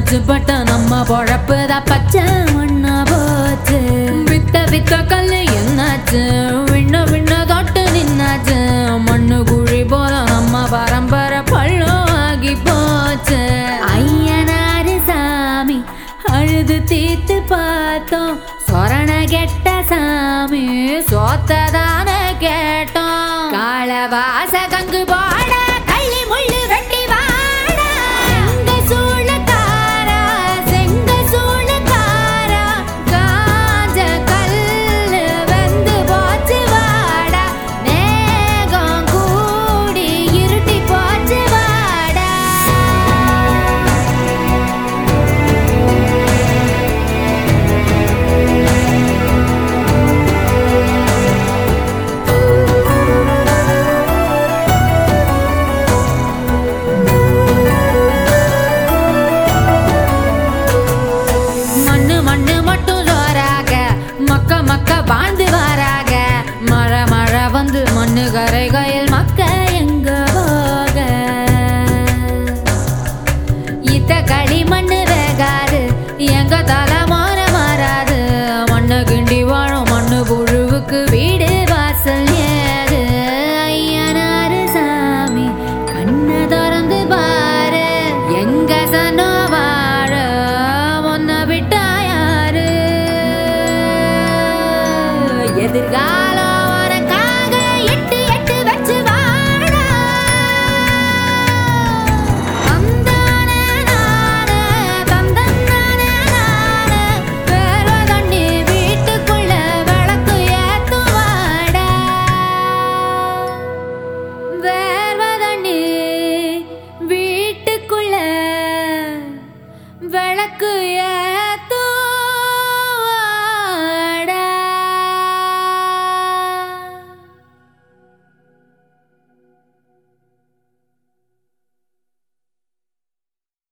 மூச்சு பட்ட நம்ம பொழப்பு தான் பச்சை மண்ணா போச்சு வித்த வித்த கல்லு என்னாச்சு விண்ண விண்ண தொட்டு நின்னாச்சு மண்ணு குழி போல நம்ம பரம்பரை பள்ளம் ஆகி போச்சு ஐயனாரு சாமி அழுது தீத்து பார்த்தோம் சொரண கெட்ட சாமி சோத்ததான கேட்டோம் காலவாச கங்கு போட கள்ளி முள்ளு வெட்டி வாட செங்க சூளக்காரா செங்க சூளக்காரா காஞ்ச கல்லு வெந்து போச்சு வாடா மேகம் கூடி இருட்டி போச்சு வாடா மண்ணு மண்ணு மட்டும் ஜோராக மக்க மக்க வாழ்ந்து வாராக மழை மழை வந்து மண்ணு கரைகையில் மக்க எங்க போக இத்த களி மண்ணு வேகாது எங்க தலைமான மாறாது மண்ணு கிண்டி வாழும் மண்ணு புழுவுக்கு வீடு வாசல் ஏது ஐயனாரு சாமி கண்ணை திறந்து பாரு எங்க சனோ வாழ உன்னை விட்டா யாரு எதிர்கால